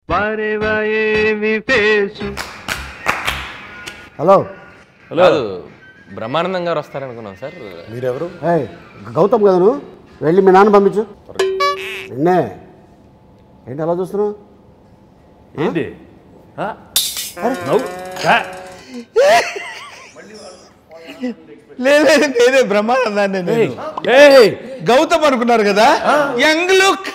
Hello hello Brahmanandam గారు వస్తారనుకున్నాం sir మీరెవరు ఏయ్ గౌతమ్ కదా నువ్వు వెళ్ళి మీ నాన్న పంపించు నిన్నే ఏంటి అలా చూస్తున్నావు ఏంటి ఆ? నవ్వు ఆ? లేదు నేనే బ్రహ్మానందాన్ని నేను ఏయ్! గౌతమ్ అనుకున్నారు కదా young look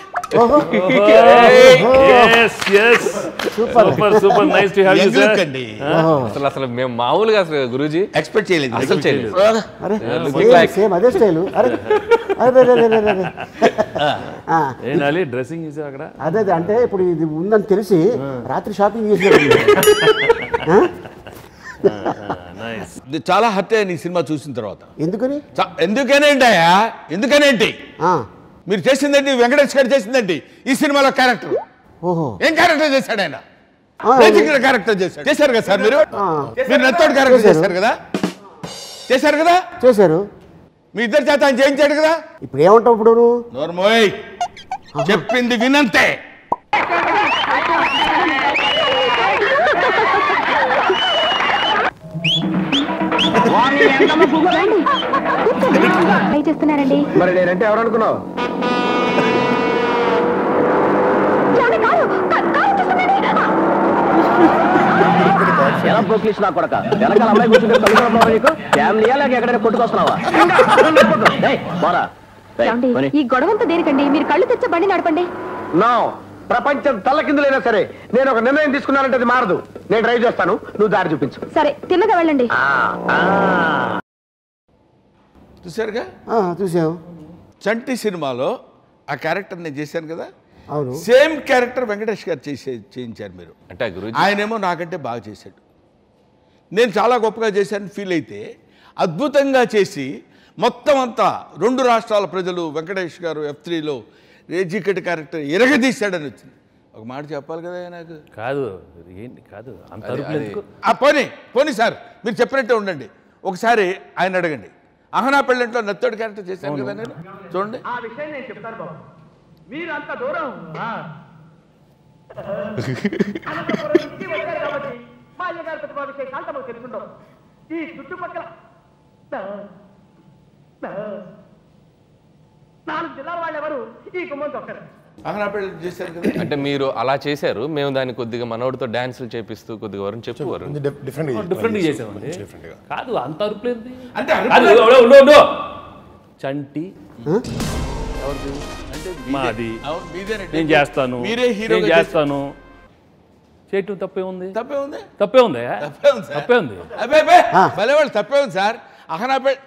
Yes, yes. Super Super, super. Nice to have you, young sir. Look అండి అసలు అసలు మేము మామూలుగా అసలు గురూజీ ఎక్స్పెక్ట్ చేయలేదు అసలు చేయలేదు అరే Looking సేమ్ like- సేమ్ అదే స్టైలు అరే అరే అరే, అరే, అరే, అరే. ఆ, ఏంటి డ్రెస్సింగ్ చేసావు అక్కడ అదే అదే అంటే ఇప్పుడు ఇది ఉందని తెలిసి రాత్రి షాపింగ్ చేసినట్టు నైస్ ఇది చాలా హర్ట్ అయ్యాను ఈ సినిమా చూసిన తర్వాత ఎందుకని చ- ఎందుకనేంటయ్యా ఎందుకనేంటి ఆ, మీరు చేసిందండి వెంకటేష్ గారు చేసిందండి ఈ సినిమాలో క్యారెక్టర్ ఓహో ఏం క్యారెక్టర్ చేశాడు ఆయన ఆ, రేజింగ్ క్యారెక్టర్ చేశాడు చేశారు కదా సార్ మీరు ఆ. మీరు నెత్తోడు క్యారెక్టర్ చేశారు. చేశారు కదా చేశారు కదా చేశారు మీ ఇద్దరు చేత ఆయన చేయించాడు కదా ఇప్పుడు ఏమంటావు ఇప్పుడు నువ్వు నోర్మోయ్ చెప్పింది వినంతే ట్రై చేస్తున్నారండి మరి నేనంటే ఎవరు అనుకున్నావు ఎలా పోక్లీస్ నా కొడక వెనకాల అమ్మాయి కూర్చుంటే తల్లిదండ్రులు నీకు ఫ్యామిలీ లేక ఎక్కడైనా కొట్టుకొస్తున్నావా డేయ్, పోరా డేయ్, ఏమండి, పోనీ. ఈ గొడవంతా దేనికండి మీరు కళ్ళు తెచ్చే బండి నడపండి నో ప్రపంచం తల్లకిందులైనా సరే నేను ఒక నిర్ణయం తీసుకున్నానంటే అది మారదు నేను డ్రైవ్ చేస్తాను నువ్వు దారి చూపించు సరే తిన్నగా వెళ్ళండి ఆ, ఆ. చూశారుగా ఆ, చూసావు చంటి సినిమాలో ఆ క్యారెక్టర్ నేను చేశాను కదా అవును సేమ్ క్యారెక్టర్ వెంకటేష్ గారు చేసే చేయించారు మీరు అంటే గురూజీ ఆయనేమో నాకంటే బాగా చేశాడు నేను చాలా గొప్పగా చేశాను ఫీల్ అయితే అద్భుతంగా చేసి మొత్తం అంతా రెండు రాష్ట్రాల ప్రజలు వెంకటేష్ గారు ఎఫ్ త్రీలో రేజికట్ క్యారెక్టర్ ఎరగదీశాడని వచ్చింది ఒక మాట చెప్పాలి కదా నాకు కాదు ఏంటి కాదు అంత అరుపులు ఎందుకు ఆ పోనీ పోనీ సార్ మీరు చెప్పినట్టే ఉండండి ఒకసారి ఆయన అడగండి అహనా పెళ్ళంట్లో నత్తోడు క్యారెక్టర్ చేశాను కదా నేను చూడండి ఆ విషయం నేను చెప్తాను బాబు మీరు అంత దూరం బాల్యకాల ప్రతిభా విశేషాలు తమకు తెలుసుండవు ఈ చుట్టుపక్కల నాలుగు జిల్లాల వాళ్ళు ఎవరు ఈ గుమ్మం తొక్కరు అహనా పెళ్ళి చేశారు కదా అంటే మీరు అలా చేశారు మేము దాన్ని కొద్దిగా మనోడితో డాన్సులు చేపిస్తూ కొద్దిగా వరం చెప్పేవారు డిఫరెంట్ డిఫరెంట్ చేసామండి కాదు అంత అరుపులు ఏంటి అంటే అరుపులు- అది, ఉండు, ఉండు, ఉండు. చంటి ఎవరిది? అంటే మాది అవును, మీదేనండి. నేను చేస్తాను మీరే హీరో నేను చేస్తాను చేయటం తప్పే ఉంది తప్పే ఉంది తప్పే ఉంది తప్పే ఉంది సార్. తప్పే ఉంది అబ్బే అబ్బే భలే వాళ్ళు తప్పే ఉంది సార్ అహనా పెళ్ళి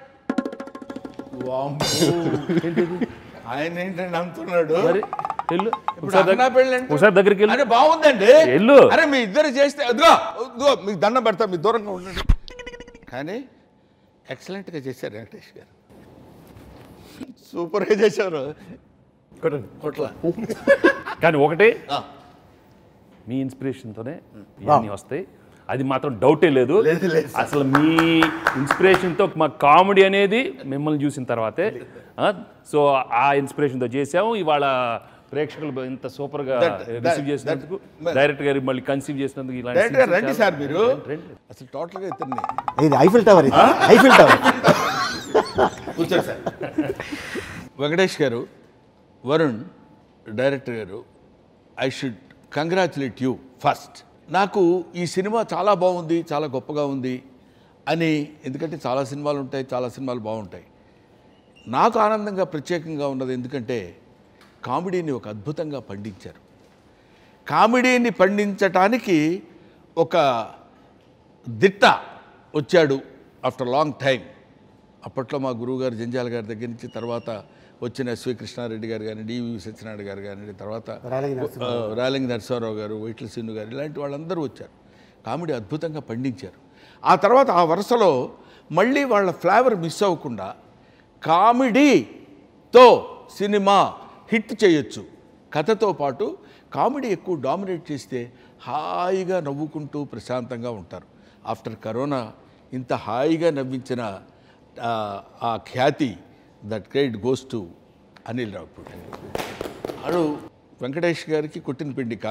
ఆయన ఏంటంటే నమ్ముతున్నాడు మరి వెళ్ళు ఇప్పుడు ఒకసారి అహనా దగ్గ- పెళ్ళి అంటే- ఒకసారి దగ్గరికి వెళ్ళు అరే బాగుందండి వెళ్ళు. అరే మీ ఇద్దరు చేస్తే అదిగో అదిగో మీకు దండం పెడతా మీ దూరంగా ఉండండి కానీ ఎక్సలెంట్గా చేశారు వెంకటేష్ గారు సూపర్గా చేశారు కొట్ల కానీ ఒకటి మీ ఇన్స్పిరేషన్తోనే ఇవన్నీ వస్తాయి అది మాత్రం డౌటే లేదు అసలు మీ ఇన్స్పిరేషన్తో మా కామెడీ అనేది మిమ్మల్ని చూసిన తర్వాతే సో ఆ ఇన్స్పిరేషన్తో చేసాము ఇవాళ ప్రేక్షకులు ఇంత సూపర్గా That- that- రిసీవ్ చేసినందుకు that- డైరెక్టర్ గారు మళ్ళీ కన్సీవ్ చేసినందుకు ఇలాంటి డైరెక్ట్గా scenes రండి చాలా- సార్ మీరు రండి. అసలు టోటల్గా ఇతన్ని ఇది ఐఫిల్ టవర్ ఇది ఐఫిల్ టవర్ కూర్చోండి సార్ వెంకటేష్ గారు వరుణ్ డైరెక్టర్ గారు I should congratulate you first నాకు ఈ సినిమా చాలా బాగుంది చాలా గొప్పగా ఉంది అని ఎందుకంటే చాలా సినిమాలు ఉంటాయి చాలా సినిమాలు బాగుంటాయి నాకు ఆనందంగా ప్రత్యేకంగా ఉన్నది ఎందుకంటే కామెడీని ఒక అద్భుతంగా పండించారు కామెడీని పండించటానికి ఒక దిట్ట వచ్చాడు ఆఫ్టర్ లాంగ్ టైం అప్పట్లో మా గురువుగారు జంజాల గారి దగ్గర నుంచి తర్వాత వచ్చిన ఎస్వి కృష్ణారెడ్డి గారు కానీ డివి సత్యనారాయణ గారు కానీ తర్వాత రాలింగి నరసింహారావు. ఆ, రాలింగి నరసింహారావు గారు వైట్ల సింధు గారు ఇలాంటి వాళ్ళందరూ వచ్చారు కామెడీ అద్భుతంగా పండించారు ఆ తర్వాత ఆ వరుసలో మళ్ళీ వాళ్ళ ఫ్లేవర్ మిస్ అవ్వకుండా కామెడీతో సినిమా హిట్ చేయొచ్చు కథతో పాటు కామెడీ ఎక్కువ డామినేట్ చేస్తే హాయిగా నవ్వుకుంటూ ప్రశాంతంగా ఉంటారు ఆఫ్టర్ కరోనా ఇంత హాయిగా నవ్వించిన ఆ, ఆ ఖ్యాతి that credit goes to Anil Ravipudi వాడు వెంకటేష్ గారికి కొట్టిన పిండి కామెడీ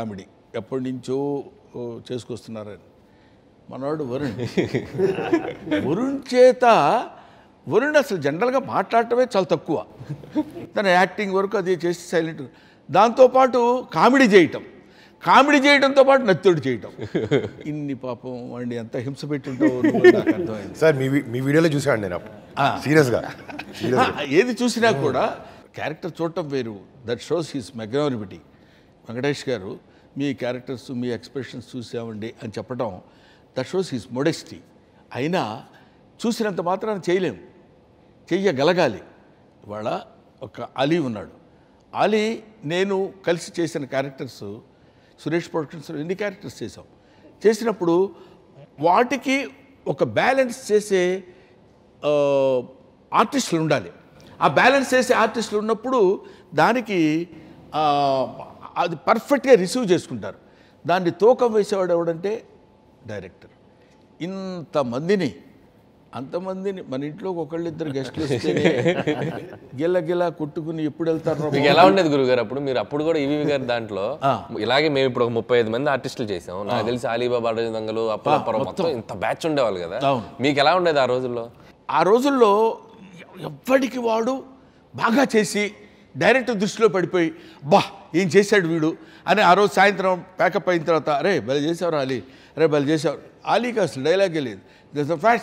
ఎప్పటి నుంచో ఓ, చేసుకొస్తున్నారని మనవాడు వరుణ్ వరుణ్ చేత వరుణ్ అసలు జనరల్గా మాట్లాడటమే చాలా తక్కువ తన యాక్టింగ్ వరకు అది చేసి సైలెంట్ దాంతోపాటు కామెడీ చేయటం కామెడీ చేయడంతో పాటు నత్తుడు చేయటం ఇన్ని పాపం వాడిని ఎంత హింస పెట్టుంటావు నువ్వు నాకు అర్థమైంది సార్ మీ వీ- మీ వీడియోలో చూసాను నేను సీరియస్గా ఆ, ఏది చూసినా కూడా క్యారెక్టర్ చూడటం వేరు that shows he's magnanimity Venkatesh గారు మీ క్యారెక్టర్స్ మీ ఎక్స్ప్రెషన్స్ చూసామండి అని చెప్పడం దట్ షోస్ హీస్ మొడెస్టీ అయినా చూసినంత మాత్రాన చేయలేం చెయ్యగలగాలి ఇవాళ ఒక అలీ ఉన్నాడు అలీ నేను కలిసి చేసిన క్యారెక్టర్స్ సురేష్ ప్రొడక్షన్స్లో ఎన్ని క్యారెక్టర్స్ చేసాం చేసినప్పుడు వాటికి ఒక బ్యాలెన్స్ చేసే ఆ, ఆర్టిస్టులు ఉండాలి ఆ బ్యాలెన్స్ చేసే ఆర్టిస్టులు ఉన్నప్పుడు దానికి ఆ, అది పర్ఫెక్ట్గా రిసీవ్ చేసుకుంటారు దాన్ని తూకం వేసేవాడు ఎవడంటే డైరెక్టర్ ఇంతమందిని అంతమందిని మన ఇంట్లో ఒకళ్ళిద్దరు గెస్ట్లు వస్తేనే గిల్ల గిల్ల కొట్టుకుని ఎప్పుడు వెళ్తారు మీకు ఎలా ఉండేది గురుగారు అప్పుడు మీరు అప్పుడు కూడా ఈవీ గారి దాంట్లో ఇలాగే మేము ఇప్పుడు ఒక ముప్పై ఐదు మంది ఆర్టిస్టులు చేసాం నాకు తెలిసి అలీబాబా అడవి దొంగలు అప్పలపురం మొత్తం ఇంత బ్యాచ్ ఉండేవాళ్ళు కదా అవును. మీకు ఎలా ఉండేది ఆ రోజుల్లో ఆ రోజుల్లో ఎవ్వడికి వాడు బాగా చేసి డైరెక్ట్ దృష్టిలో పడిపోయి బా ఏం చేశాడు వీడు అని ఆ రోజు సాయంత్రం ప్యాకప్ అయిన తర్వాత అరే భలే చేసావు అలీ అరే భలే చేసావు అలీకి అసలు డైలాగే లేదు ఫ్యాక్ట్స్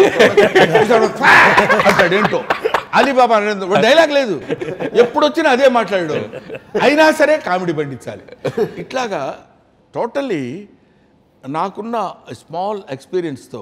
అంటాడు ఏంటో అలీబాబా అనేది డైలాగ్ లేదు ఎప్పుడు వచ్చినా అదే మాట్లాడాడు అయినా సరే కామెడీ పండించాలి ఇట్లాగా టోటల్లీ నాకున్న స్మాల్ ఎక్స్పీరియన్స్తో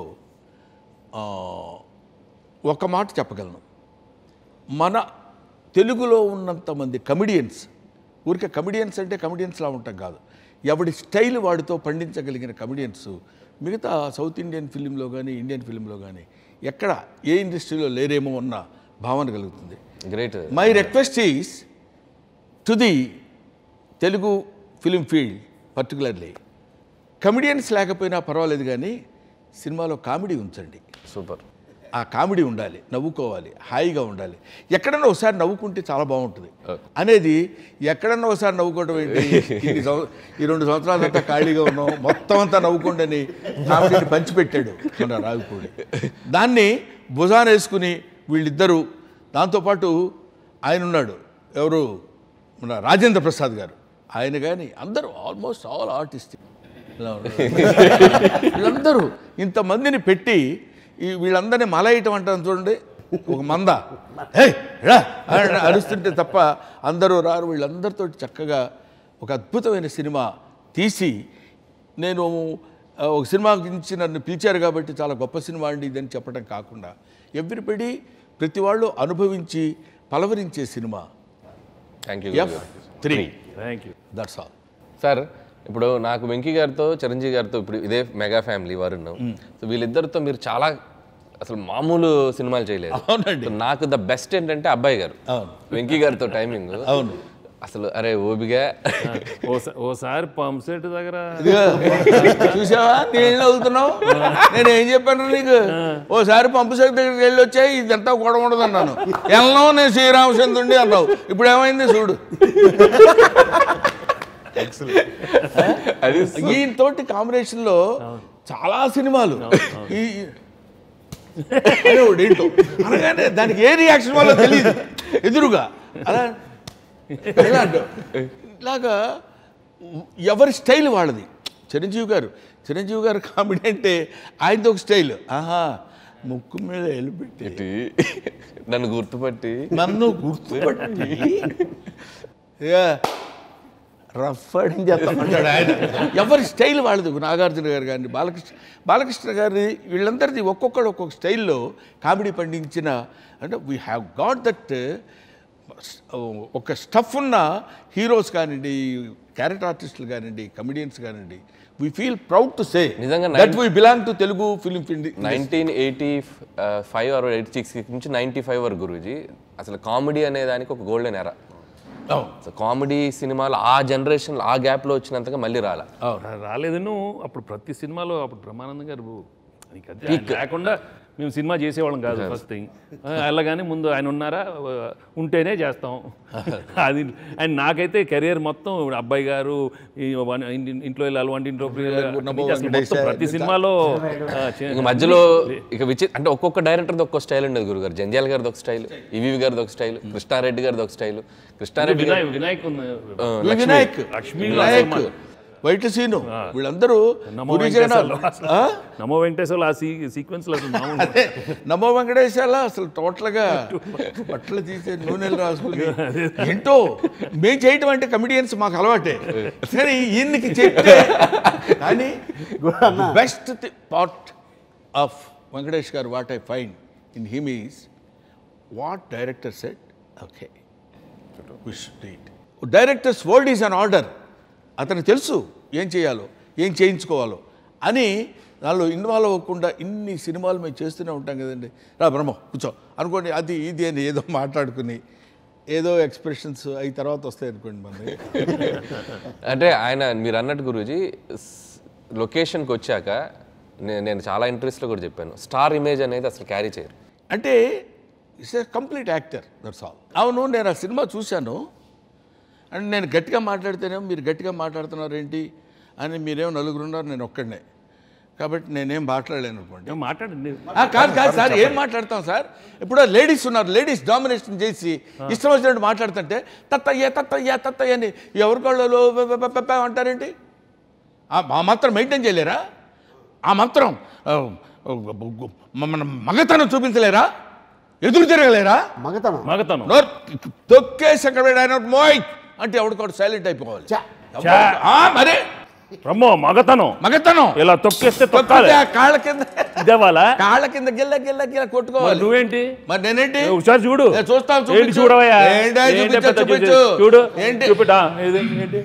ఒక మాట చెప్పగలను మన తెలుగులో ఉన్నంత మంది కమిడియన్స్ ఊరికే కమిడియన్స్ అంటే కమిడియన్స్లా ఉంటాం కాదు ఎవడి స్టైల్ వాడితో పండించగలిగిన కమిడియన్స్ మిగతా సౌత్ ఇండియన్ ఫిలింలో కానీ ఇండియన్ ఫిలింలో కానీ ఎక్కడ ఏ ఇండస్ట్రీలో లేరేమో అన్న భావన కలుగుతుంది great my request is to the Telugu film field particularly comedians లేకపోయినా పర్వాలేదు కానీ సినిమాలో కామెడీ ఉంచండి సూపర్ ఆ కామెడీ ఉండాలి నవ్వుకోవాలి హాయిగా ఉండాలి ఎక్కడన్నా ఒకసారి నవ్వుకుంటే చాలా బాగుంటుంది అనేది ఎక్కడన్నా ఒకసారి నవ్వుకోవడం ఏంటి ఇన్ని సంవ- ఈ రెండు సంవత్సరాలంతా ఖాళీగా ఉన్నాం మొత్తం అంతా నవ్వుకోండి అని కామెడీని పంచిపెట్టాడు మన రావిపూడి దాన్ని భుజాన వేసుకుని వీళ్ళిద్దరూ దాంతోపాటు ఆయన ఉన్నాడు ఎవరు మన రాజేంద్ర ప్రసాద్ గారు ఆయన కానీ అందరూ ఆల్మోస్ట్ ఆల్ ఆర్టిస్ట్ ఇలా ఉన్నారు. వీళ్ళందరూ ఇంతమందిని పెట్టి ఈ వీళ్ళందరినీ మలయటం అంటారు చూడండి ఒక మంద హే రా అని అరుస్తుంటే తప్ప అందరూ రారు వీళ్ళందరితో చక్కగా ఒక అద్భుతమైన సినిమా తీసి నేను ఆ, ఒక సినిమా గురించి నన్ను పిలిచారు కాబట్టి చాలా గొప్ప సినిమా అండి ఇదని చెప్పడం కాకుండా ఎవ్రీబడి ప్రతి వాళ్ళు అనుభవించి పలవరించే సినిమా thank you F three thank you that's all sir ఇప్పుడు నాకు వెంకీ గారితో చిరంజీవి గారితో ఇప్పుడు ఇదే మెగా ఫ్యామిలీ వరుణ్ సో వీళ్ళిద్దరితో మీరు చాలా అసలు మామూలు సినిమాలు చేయలేదు అవునండి. సో నాకు ద బెస్ట్ ఏంటంటే అబ్బాయి గారు అవును. వెంకీ గారితో టైమింగ్ అవును అసలు అరే ఓబిగా ఓసా- ఓసారి పంప్ సెట్ దగ్గర ఇదిగో, చూసావా నీళ్ళు అవుతున్నావు నేను ఏం చెప్పాను నీకు ఓసారి పంపు సెట్ దగ్గరికి వెళ్ళి వచ్చాయి ఇదంతా గొడవ ఉండదు అన్నాను వెళ్ళను నేను శ్రీరామచంద్రుడి అన్నావు ఇప్పుడు ఏమైంది చూడు అది ఈ తోటి కాంబినేషన్ లో చాలా సినిమాలు ఈ అనేవాడు ఏంటో అనగానే దానికి ఏ రియాక్షన్ వల్ల తెలియదు ఎదురుగా అలా ఇలా అంటావు. ఇలాగా ఎవరి స్టైల్ వాళ్ళది చిరంజీవి గారు చిరంజీవి గారు కామెడీ అంటే ఆయనతో ఒక స్టైల్ ఆహా ముక్కు మీద ఎలిపెట్టి పెట్టి నన్ను గుర్తుపట్టి నన్ను గుర్తుపట్టి ఇక రఫ్ అని చేస్తామంటాడు ఆయన ఎవరి స్టైల్ వాళ్ళది నాగార్జున గారు కానీ బాలకృష్ణ బాలకృష్ణ గారి వీళ్ళందరిది ఒక్కొక్కడు ఒక్కొక్క స్టైల్లో కామెడీ పండించిన అంటే వీ హ్యావ్ గాట్ దట్ ఒక స్టఫ్ ఉన్న హీరోస్ కానివ్వండి క్యారెక్టర్ ఆర్టిస్టులు కానివ్వండి కమెడియన్స్ కానివ్వండి we feel proud to say నిజంగా that we belong to Telugu film nineteen eighty five or eighty six నుంచి నైన్టీ ఫైవ్ వరకు గురూజీ అసలు కామెడీ అనే దానికి ఒక గోల్డెన్ ఎరా సో కామెడీ సినిమాలు ఆ జనరేషన్ ఆ గ్యాప్లో వచ్చినంతగా మళ్ళీ రాలా రా- రాలేదు నువ్వు అప్పుడు ప్రతి సినిమాలో అప్పుడు బ్రహ్మానందం గారు నీకు అదే ఆయన లేకుండా మేము సినిమా చేసేవాళ్ళం కాదు ఫస్ట్ థింగ్ వెళ్ళగానే ముందు ఆయన ఉన్నారా ఆ, ఉంటేనే చేస్తాం అది అండ్ నాకైతే కెరియర్ మొత్తం అబ్బాయి గారు ఈ వన్- ఇంటి- ఇంట్లో వెళ్ళాలి వంటింట్లో అన్ని చేస్తాం. మొత్తం ప్రతి సినిమాలో ఆ, చే- ఇక మధ్యలో ఇక విచి అంటే ఒక్కొక్క డైరెక్టర్ది ఒక్కొక్క స్టైల్ ఉండేది గురుగారు జంజాల్ గారిది ఒక స్టైల్ ఈవీవి గారిది ఒక స్టైల్ కృష్ణారెడ్డి గారిది ఒక స్టైల్ కృష్ణారెడ్డి గారి- వినాయక్ వినాయక్ ఉంది. ఈ వినాయక్ లక్ష్మీలో వినాయక్ సినిమా. వైట్ సీను వీళ్ళందరూ నమో గురుజనాలు. వెంకటేశ్వర్లు. ఆ? నమో వెంకటేశ్వర ఆ సీ సీక్వెన్స్ అసలు మామూలు అదే నమో వెంకటేశాల అసలు టోటల్గా బట్టలు తీసే నూనెలు రాసుకుని ఏంటో మేము చేయటం అంటే కమిడియన్స్ మాకు అలవాటే సరే ఈయనకి చెప్తే కానీ బెస్ట్ పార్ట్ ఆఫ్ వెంకటేష్ గారు what I find in him is what director set okay director's word is an order అతనికి తెలుసు ఏం చేయాలో ఏం చేయించుకోవాలో అని దానిలో ఇన్వాల్వ్ అవ్వకుండా ఇన్ని సినిమాలు మేము చేస్తూనే ఉంటాం కదండి రా బ్రహ్మ కూర్చో అనుకోండి అది ఇది అని ఏదో మాట్లాడుకుని ఏదో ఎక్స్ప్రెషన్స్ అవి తర్వాత వస్తాయి అనుకోండి మనకి అంటే ఆయన మీరు అన్నట్టు గురూజీ లొకేషన్కి వచ్చాక నే- నేను చాలా ఇంట్రెస్ట్లో కూడా చెప్పాను స్టార్ ఇమేజ్ అనేది అసలు క్యారీ చేయరు అంటే it's a complete actor that's all అవును నేను ఆ సినిమా చూశాను అండ్ నేను గట్టిగా మాట్లాడితేనేమో మీరు గట్టిగా మాట్లాడుతున్నారు ఏంటి అని మీరేమో నలుగురు ఉన్నారు నేను ఒక్కడనే కాబట్టి నేనేం మాట్లాడలేను అనుకోండి ఏం మాట్లాడండి ఆ, కాదు కాదు సార్ ఏం మాట్లాడతాం సార్ ఇప్పుడు లేడీస్ ఉన్నారు లేడీస్ డామినేషన్ చేసి ఇష్టం వచ్చినట్టు మాట్లాడుతుంటే తత్తయ్య తత్తయ్య తత్తయ్య అని ఎవరి కళ్ళలో అంటారేంటి ఆ ఆ మాత్రం మెయింటైన్ చేయలేరా ఆ మాత్రం ఆ, మన మగతనం చూపించలేరా ఎదురు తిరగలేరా మగతనం మగతనం నోర్ తొక్కేసి అక్కడ ఆయన మోయ్ అంటే ఎవడికోడు సైలెంట్ అయిపోవాలి చా. చా. ఆ, మరే రమ్మో మగతనం మగతనం ఇలా తొక్కేస్తే తొక్కాలి తొక్కితే ఆ కాళ్ళ కింద ఇదేవాలా కాళ్ళ కింద గిల్ల గిల్ల గిల్ల మరి కొట్టుకోవాలి నువ్వేంటి మరి నేనేంటి ఒకసారి చూడు నేను చూస్తాను, ఏంటి చూపించు. చూడవయ్యా ఏంటా, ఏంటి చూపించు, పెద్ద చూపించు. చూడు ఏంటి? చూపిటా ఇది ఏంటి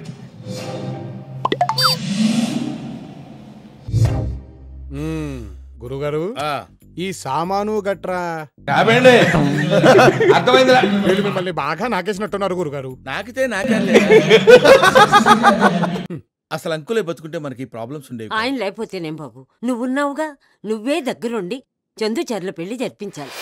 గురుగారు ఆ, ఈ సామాను గట్రా కాబేండి అర్థమైందిరా వీళ్ళు మిమ్మల్ని బాగా నాకేసినట్టున్నారు గురుగారు నాకితే నాకే అసలు అంకులే బతుకుంటే మనకి ప్రాబ్లమ్స్ ఉండేవి ఆయన లేకపోతేనేం బాబు నువ్వున్నావుగా నువ్వే దగ్గరుండి చందు చెర్ల పెళ్లి జరిపించాలి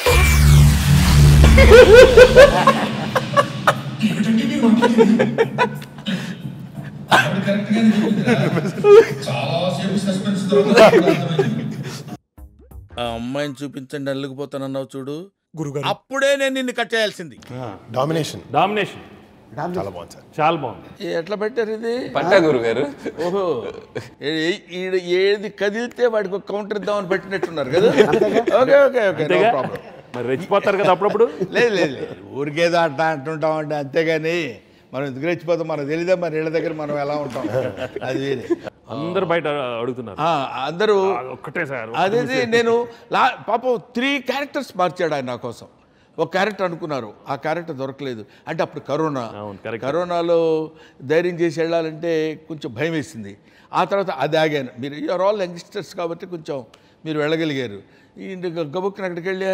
ఆ అమ్మాయిని చూపించండి అల్లుకుపోతానన్నావు చూడు గురుగారు అప్పుడే నేను నిన్ను కట్ చేయాల్సింది డామినేషన్ డామినేషన్ చాలా బాగుంది సార్ చాలా బాగుంది ఏ, ఎట్లా పెట్టారు ఇది పట్టా గురుగారు ఓహో ఏ- ఈడ ఏది కదిలితే వాడికి ఒక కౌంటర్ ఇద్దామని పెట్టినట్టున్నారు కదా ఓకే ఓకే ఓకే నో అంతేగా ప్రాబ్లం మరి రెచ్చిపోతారు కదా అప్పుడప్పుడు లేదు లేదు లేదు ఊరికేదో అట్లా అంటుంటాం అంటే అంతేగాని మనం ఎందుకు రెచ్చిపోతాం మనకు తెలియదా మరి ఇళ్ళ దగ్గర మనం ఎలా ఉంటాం అది వేరే అందరు బయట అడుగుతున్నారు ఆ, అందరూ ఆ, ఒక్కటే సార్ అదే నేను లా పాపం త్రీ క్యారెక్టర్స్ మార్చాడు ఆయన నా కోసం ఒక క్యారెక్టర్ అనుకున్నారు ఆ క్యారెక్టర్ దొరకలేదు అంటే అప్పుడు కరోనా అవును, correct. కరోనాలో ధైర్యం చేసి వెళ్ళాలంటే కొంచెం భయం వేసింది ఆ తర్వాత అది ఆగాను మీరు యూఆర్ ఆల్ యంగ్స్టర్స్ కాబట్టి కొంచెం మీరు వెళ్ళగలిగారు ఈ గబుక్కున అక్కడికి వెళ్ళి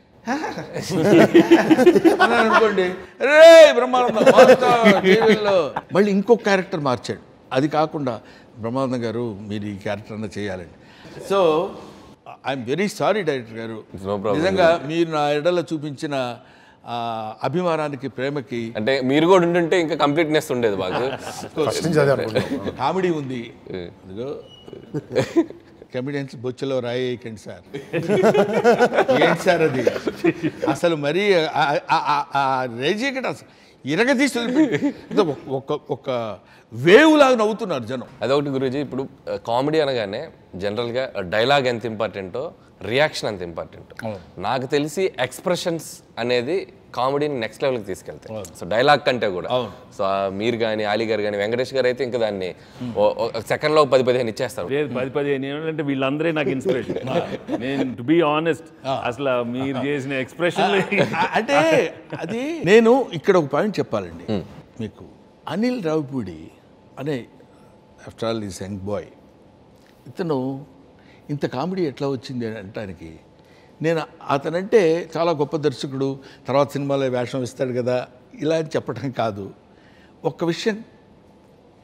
అన్నాను అనుకోండి రే బ్రహ్మానందం మాస్టర్, టీవీల్లో మళ్ళీ ఇంకొక క్యారెక్టర్ మార్చాడు అది కాకుండా బ్రహ్మానందం గారు మీరు ఈ క్యారెక్టర్ అన్న చేయాలండి so I'm very sorry director గారు No problem. నిజంగా మీరు నా ఎడలో చూపించిన ఆ, అభిమానానికి ప్రేమకి అంటే మీరు కూడా ఉండుంటే ఇంకా కంప్లీట్నెస్ ఉండేది మాకు ఫస్ట్ నుంచి అదే అనుకుంటున్నాం కామెడీ ఉంది అదిగో కమిడియన్స్ బొచ్చులో రాయి వేయకండి సార్ ఏంటి సార్ అది అసలు మరీ ఆ- ఆ- ఆ- ఆ రేజీకట అసలు ఇరగదీసి వదిలిపెట్టి- ఏదో ఒక ఒక వేవ్ లాగా నవ్వుతున్నారు జనం అదొకటి గురూజీ ఇప్పుడు కామెడీ అనగానే జనరల్గా డైలాగ్ ఎంత ఇంపార్టెంటో రియాక్షన్ అంత ఇంపార్టెంట్ నాకు తెలిసి ఎక్స్ప్రెషన్స్ అనేది కామెడీని నెక్స్ట్ లెవెల్కి తీసుకెళ్తాయి సో డైలాగ్ కంటే కూడా సో ఆ మీరు కానీ ఆలీ గారు కానీ వెంకటేష్ గారు అయితే ఇంకా దాన్ని సెకండ్లో పది పదిహేను ఇచ్చేస్తారు లేదు పది పదిహేను ఏళ్ళు అంటే వీళ్ళందరే నాకు ఇన్స్పిరేషన్ నేను టు బి ఆనెస్ట్ అసలు మీరు చేసిన ఎక్స్ప్రెషన్ ఆ- అంటే అది నేను ఇక్కడ ఒక పాయింట్ చెప్పాలండి మీకు అనిల్ రావుపూడి అనే after all is young boy ఇతను ఇంత కామెడీ ఎట్లా వచ్చింది అని అనటానికి నేను అతనంటే చాలా గొప్ప దర్శకుడు తర్వాత సినిమాలో వేషం ఇస్తాడు కదా ఇలా అని చెప్పడం కాదు ఒక్క విషయం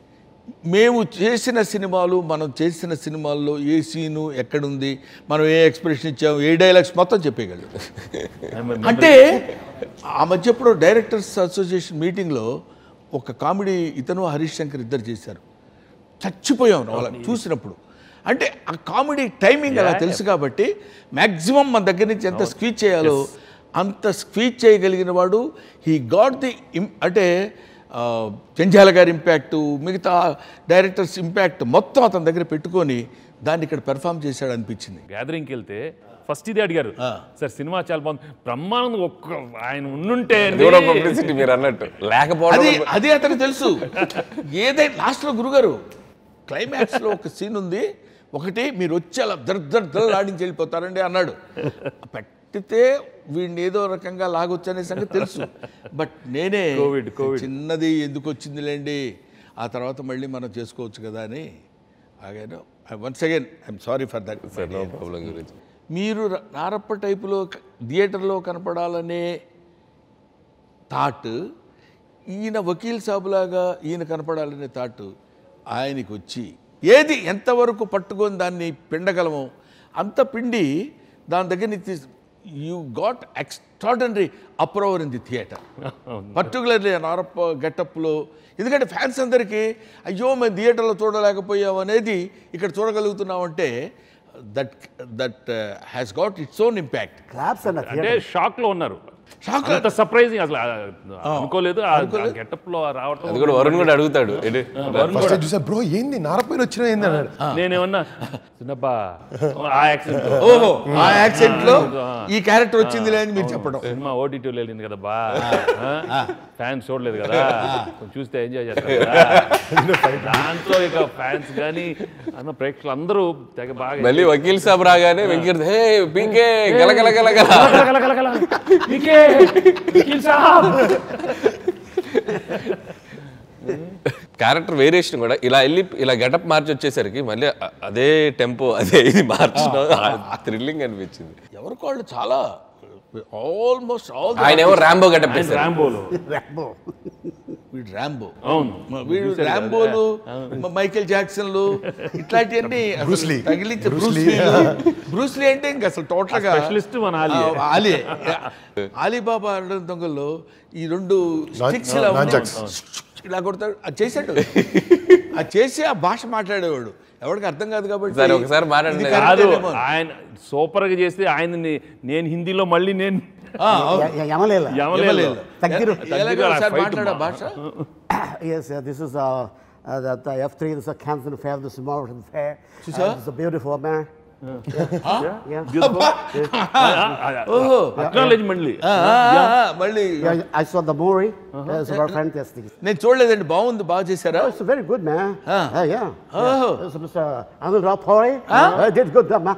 మేము చేసిన సినిమాలు మనం చేసిన సినిమాల్లో ఏ సీను ఎక్కడుంది మనం ఏ ఎక్స్ప్రెషన్ ఇచ్చాము ఏ డైలాగ్స్ మొత్తం చెప్పేయగలరు అంటే ఆ మధ్య ఎప్పుడో డైరెక్టర్స్ అసోసియేషన్ మీటింగ్లో ఒక కామెడీ ఇతను హరీష్ శంకర్ ఇద్దరు చేశారు చచ్చిపోయాం వాళ్ళని చూసినప్పుడు అంటే ఆ కామెడీ టైమింగ్ అలా తెలుసు కాబట్టి మ్యాక్సిమం మన దగ్గర నుంచి ఎంత స్క్వీచ్ చేయాలో అంత స్క్వీచ్ చేయగలిగిన వాడు హీ గాట్ ది అంటే ఆ, జంజాల గారి ఇంపాక్ట్ మిగతా డైరెక్టర్స్ ఇంపాక్ట్ మొత్తం అతని దగ్గర పెట్టుకొని దాన్ని ఇక్కడ పెర్ఫామ్ చేశాడు అనిపించింది గ్యాదరింగ్కి వెళ్తే ఫస్ట్ ఇది అడిగారు సార్ సినిమా చాలా బాగుంది బ్రహ్మానందం ఒక్క ఆయన ఉండుంటే ఇది కూడా పబ్లిసిటీ మీరు అన్నట్టు లేకపోవడం అది అది అతనికి తెలుసు ఏదైనా లాస్ట్లో గురుగారు క్లైమాక్స్లో ఒక సీన్ ఉంది ఒకటి మీరు వచ్చి అలా దర్ దర్ దర్ ఆడించి వెళ్ళిపోతారండి అన్నాడు పెట్టితే వీడిని ఏదో రకంగా లాగొచ్చనే సంగతి తెలుసు బట్ నేనే Covid, Covid. చిన్నది ఎందుకు వచ్చిందిలేండి ఆ తర్వాత మళ్ళీ మనం చేసుకోవచ్చు కదా అని ఆగాను once again I'm sorry for that sir no problem గురించి మీరు ర- నారప్ప టైపులో క- థియేటర్లో కనపడాలనే థాట్ ఈయన వకీల్ సాబులాగా ఈయన కనపడాలనే థాట్ ఆయనకి వచ్చి ఏది ఎంతవరకు పట్టుకొని దాన్ని పిండగలమో అంత పిండి దాని దగ్గర నుంచి you got extraordinary approval in the theatre particularly Narappa గెటప్లో ఎందుకంటే ఫ్యాన్స్ అందరికీ అయ్యో మేము థియేటర్లో చూడలేకపోయాం అనేది ఇక్కడ చూడగలుగుతున్నామంటే that that has got its own impact claps అన్న అంటే షాక్ లో ఉన్నారు Shock. అంత సర్ప్రైజింగ్ అసలు ఆ, అనుకోలేదు ఆ గెటప్ లో రావటం అది కూడా వరుణ్ కూడా అడుగుతాడు ఏంటి? ఫస్ట్ చూసా బ్రో ఏంది నారపైన వచ్చినా ఏంది అన్నాడు నేనేమన్నా చిన్నప్పా ఆ యాక్సిడెంట్ ఓహో ఆ యాక్సెంట్ లో ఈ క్యారెక్టర్ వచ్చింది అని మీరు చెప్పడం సినిమా ఓటీటీలో వెళ్ళింది కదా బా ఫ్యాన్స్ చూడలేదు కదా కొంచెం చూస్తే ఎంజాయ్ చేస్తారు కదా. దాంతో ఇక ఫ్యాన్స్ కానీ అన్న ప్రేక్షకులు అందరూ తెగ బాగా మళ్ళీ వకీల్ సాబ్ రాగానే వెంకట్ హే పీకే గలగల గలగల గల, గల, గల, గల. పీకే, వకీల్ సాబ్. క్యారెక్టర్ వేరియేషన్ కూడా ఇలా వెళ్ళి ఇలా గెటప్ మార్చి వచ్చేసరికి మళ్ళీ అ- అదే టెంపో అదే ఇది మార్చడం థ్రిల్లింగ్ అనిపించింది ఎవరికి వాళ్ళు చాలా ఆల్మోస్ట్ ఆల్ ఆయన ఏమో ర్యాంబో గెటప్ ఆయన వేశారు రాంబోలో వీడు ర్యాంబో అవును వీడు చూశారు కదా. ర్యాంబోలు మ- మైకేల్ జాక్సన్లు ఇట్లాంటివన్నీ అసలు బ్రూస్ లీ. తగిలించే Bruce Bruce Lee. Lee Bruce Lee అంటే ఇంకా అసలు టోటల్ గా స్పెషలిస్ట్ మన ఆలియే. ఆ, ఆలియే ఆలీబాబా అడగడం దొంగల్లో ఈ రెండు నాన్- స్టిక్స్ ఇలా నాన్ ఉన్నాయి. జాక్స్. ఇలా కొడతాడు అది చేశాడు అది చేసి ఆ భాష మాట్లాడేవాడు ఎవరికి అర్థం కాదు కాబట్టి సరే, ఒకసారి మాట్లాడండి. ఇది కాదు కరెక్టేనేమో. ఆయన సూపర్ గా చేస్తే ఆయనని నేను హిందీలో మళ్ళీ నేను ఆ, అవును. యమలేల యమలేదు ఇవ్వలేదు. తగ్గిరు. ఎలాగో ఒకసారి fight మాట్లాడా మా- భాష Yes, uh, this is uh, uh, the, the F3, this is a Canton Fair, this is Morrison Fair. Uh, sir? this is a beautiful man. Yeah. ఓహో అక్నాలెడ్జ్ మళ్ళీ ఆ, ఆ, ఆ, ఆ, మళ్ళీ Yeah, I saw the movie. It's about fantastic. నేను చూడలేదండి బాగుంది బాగా చేశారా It's very good, man. Ah. Uh, yeah. Oh. yeah. It's Mr. Anil Rapori. Uh, did good, man.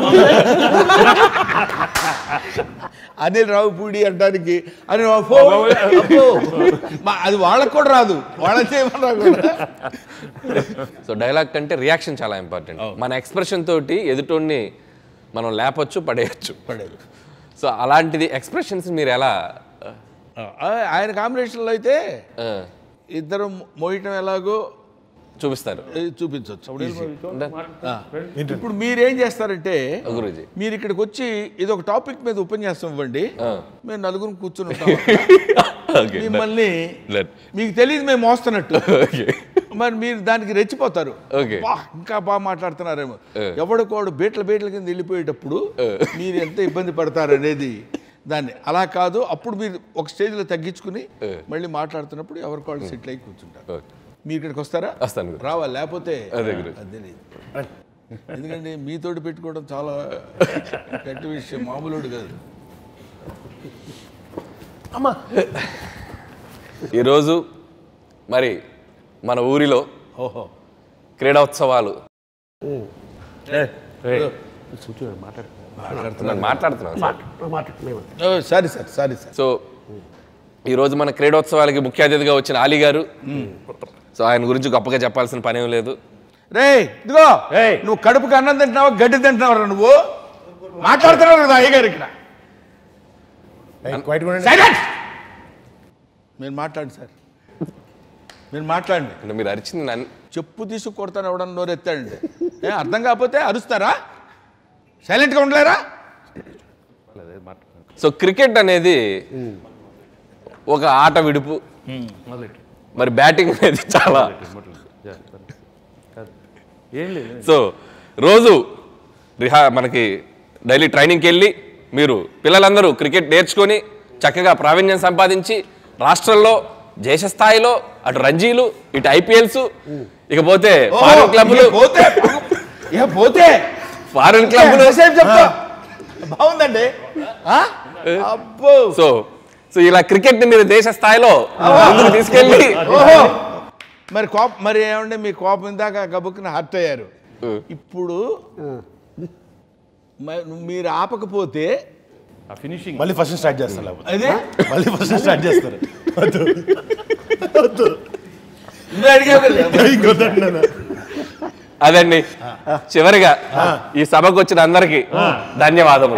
Anil రావు పూడి అంటానికి అని అబ్బో, అబ్బో. మా- అది వాళ్ళకు కూడా రాదు వాళ్ళ చేయమన్నా కూడా సో డైలాగ్ కంటే రియాక్షన్ చాలా ఇంపార్టెంట్ మన ఎక్స్ప్రెషన్ తోటి ఎదుటోడిని మనం లేపొచ్చు పడేయచ్చు పడేది. సో అలాంటిది ఎక్స్ప్రెషన్స్ మీరు ఎలా ఆ, ఆయన కాంబినేషన్లో అయితే ఆ, ఇద్దరు మోయటం ఎలాగో చూపిస్తారు ఏ, చూపించవచ్చు ఆ. చూపించవచ్చు ఇప్పుడు మీరేం చేస్తారంటే గురూజీ మీరు ఇక్కడికి వచ్చి ఇది ఒక టాపిక్ మీద ఉపన్యాసం ఇవ్వండి మేము నలుగురు కూర్చుని ఉంటాం ఓకే మిమ్మల్ని Done. మీకు తెలియదు మేము మోస్తున్నట్టు ఓకే మరి మీరు దానికి రెచ్చిపోతారు Okay. "బా, ఇంకా బాగా మాట్లాడుతున్నారేమో Eh. ఎవడికోడు బీట్ల బీట్ల కింద వెళ్ళిపోయేటప్పుడు మీరు ఎంత ఇబ్బంది పడతారు అనేది దాన్ని అలా కాదు అప్పుడు మీరు ఒక స్టేజ్లో తగ్గించుకుని Eh. మళ్ళీ మాట్లాడుతున్నప్పుడు ఎవరికోడు సెటిల్ అయి కూర్చుంటారు ఓకే మీరు ఇక్కడికి వస్తారా వస్తాను గురు. రావాలి లేకపోతే అదే గురు. అది తెలియదు ఎందుకంటే మీతోటి పెట్టుకోవడం చాలా గట్టి విషయం మామూలుడు కాదు ఈరోజు మరి మన ఊరిలో ఓహో క్రీడోత్సవాలు కూర్చోండి మాట్లాడు నేను మాట్లాడుతున్నాను సార్. ఓ, sorry sir sorry sir so ఈరోజు మన క్రీడోత్సవాలకి ముఖ్య అతిథిగా వచ్చిన ఆలీ గారు సో ఆయన గురించి గొప్పగా చెప్పాల్సిన పనేం లేదు రే ఇదిగో ఏయ్. నువ్వు కడుపుకి అన్నం తింటున్నావా గడ్డి తింటున్నావా నువ్వు మాట్లాడుతున్నావు కదా అయ్యగారు ఇక్కడ క్వైట్ Silence! మీరు మాట్లాడండి సార్ మీరు మాట్లాడండి అంటే మీరు అరిచింది నన్ను చెప్పు తీసి కొడతాను ఎవడన్నా నోరెత్తాడండి ఏ అర్థం కాకపోతే అరుస్తారా సైలెంట్గా ఉండలేరా సో క్రికెట్ అనేది ఒక ఆట విడుపు మొదలెట్టు మరి బ్యాటింగ్ అనేది చాలా ఏం లేదు సో రోజు రిహా మనకి డైలీ ట్రైనింగ్కి వెళ్ళి మీరు పిల్లలందరూ క్రికెట్ నేర్చుకొని చక్కగా ప్రావీణ్యం సంపాదించి రాష్ట్రంలో దేశ స్థాయిలో అటు రంజీలు ఇటు ఐపీఎల్స్ ఇకపోతే ఫారిన్ క్లబ్లు ఇక పోతే ఇక పోతే ఫారిన్ క్లబ్లు ఎంతసేపు చెప్తా బాగుందండి ఆ? అబ్బో సో సో ఇలా క్రికెట్ ని మీరు దేశ స్థాయిలో ముందుకు తీసుకెళ్ళి ఓహో మరి కోప మరి ఏమండి మీ కోపం ఇందాక గబుక్కున హర్ట్ అయ్యారు ఇప్పుడు మ- మీరు ఆపకపోతే ఆ ఫినిషింగ్ మళ్ళీ ఫస్ట్ స్టార్ట్ చేస్తారు లేకపోతే. అదే మళ్ళీ ఫస్ట్ స్టార్ట్ చేస్తారు వద్దు. వద్దు. నువ్వు అడిగావు కదా. ఇంకొద్దండి నాన్న. అదండి చివరిగా ఈ సభకు వచ్చిన అందరికి ధన్యవాదములు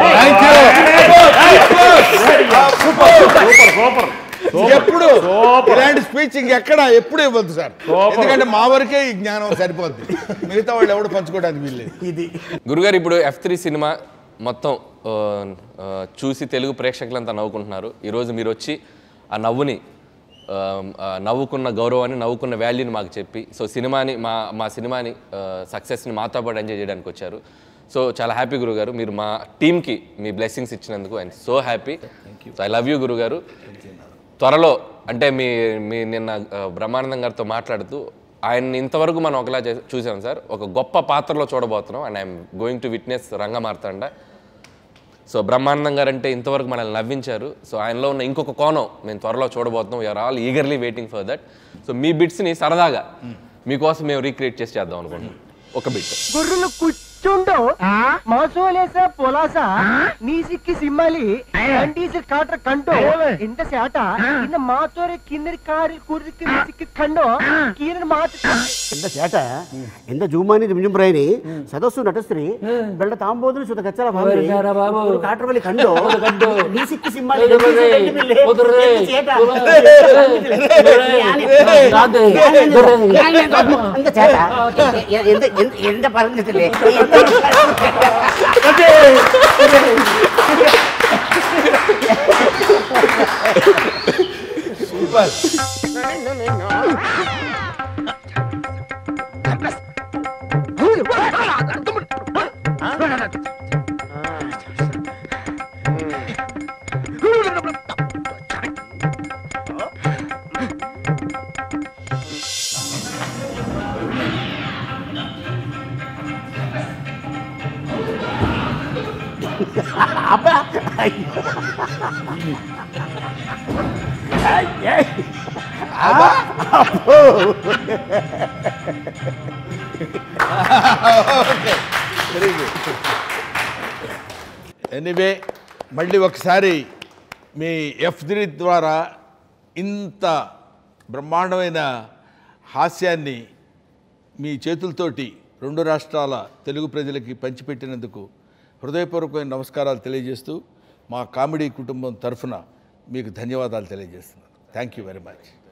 ఎప్పుడు ఇలాంటి స్పీచ్ ఇంకెక్కడ ఎప్పుడు ఇవ్వద్దు సార్ ఎందుకంటే మా వరకే ఈ జ్ఞానం సరిపోద్ది మిగతా వాళ్ళు ఎవడు పంచుకోవడానికి వీల్లేదు ఇది గురుగారు ఇప్పుడు ఎఫ్ త్రీ సినిమా మొత్తం ఆ, ఆ, చూసి తెలుగు ప్రేక్షకులంతా నవ్వుకుంటున్నారు ఈరోజు మీరు వచ్చి ఆ నవ్వుని ఆ, ఆ, నవ్వుకున్న గౌరవాన్ని నవ్వుకున్న వాల్యూని మాకు చెప్పి సో సినిమాని మా మా సినిమాని సక్సెస్ని మాతో పాటు ఎంజాయ్ చేయడానికి వచ్చారు సో చాలా హ్యాపీ గురుగారు మీరు మా టీంకి మీ బ్లెస్సింగ్స్ ఇచ్చినందుకు and so happy I love you గురుగారు త్వరలో అంటే మీ మీ నిన్న ఆ, బ్రహ్మానందం గారితో మాట్లాడుతూ ఆయన్ని ఇంతవరకు మనం ఒకలా చే- చూసాం సార్ ఒక గొప్ప పాత్రలో చూడబోతున్నాం and I'm going to witness Rangamarthanda so Brahmanandam గారు అంటే ఇంతవరకు మనల్ని నవ్వించారు సో ఆయనలో ఉన్న ఇంకొక కోణం మేము త్వరలో చూడబోతున్నాం you're all eagerly waiting for that so మీ బిట్స్ని సరదాగా మీకోసం మేము రీక్రియేట్ చేసి చేద్దాం అనుకుంటున్నాం ఒక బిట్ గొర్రెలు కూర్చుండో మాసోలేస పొలాస నీసిక్కి సిమ్మలి కండీసి కాట్ర కంటో ఇంత సేట ఇన్న మాతోరే కిందరి కారి కురికి నీసిక్కి కండో కీరని మాత ఎంత చేట ఎంత జూమాని జింజుంబ్రాయిని సదస్సు నటశ్రీ ಬೆಳ್ಳ ತಾಂಬೋದ್ರು ಸುತ ಕಚ್ಚಲ ಭಾವಿ ಕಾಟ್ರವಲ್ಲಿ ಕಂಡು ನೀ ಸಿಕ್ಕಿ ಸಿಂಹಾಲಿ చేట అంత చేట ఎంత ఎంత ఎంత పరిస్థితులే ఎనీవే మళ్ళీ ఒకసారి మీ ఎఫ్ త్రీ ద్వారా ఇంత బ్రహ్మాండమైన హాస్యాన్ని మీ చేతులతోటి రెండు రాష్ట్రాల తెలుగు ప్రజలకి పంచిపెట్టినందుకు హృదయపూర్వకమైన నమస్కారాలు తెలియజేస్తూ మా కామెడీ కుటుంబం తరఫున మీకు ధన్యవాదాలు తెలియజేస్తున్నాను థ్యాంక్ యూ వెరీ మచ్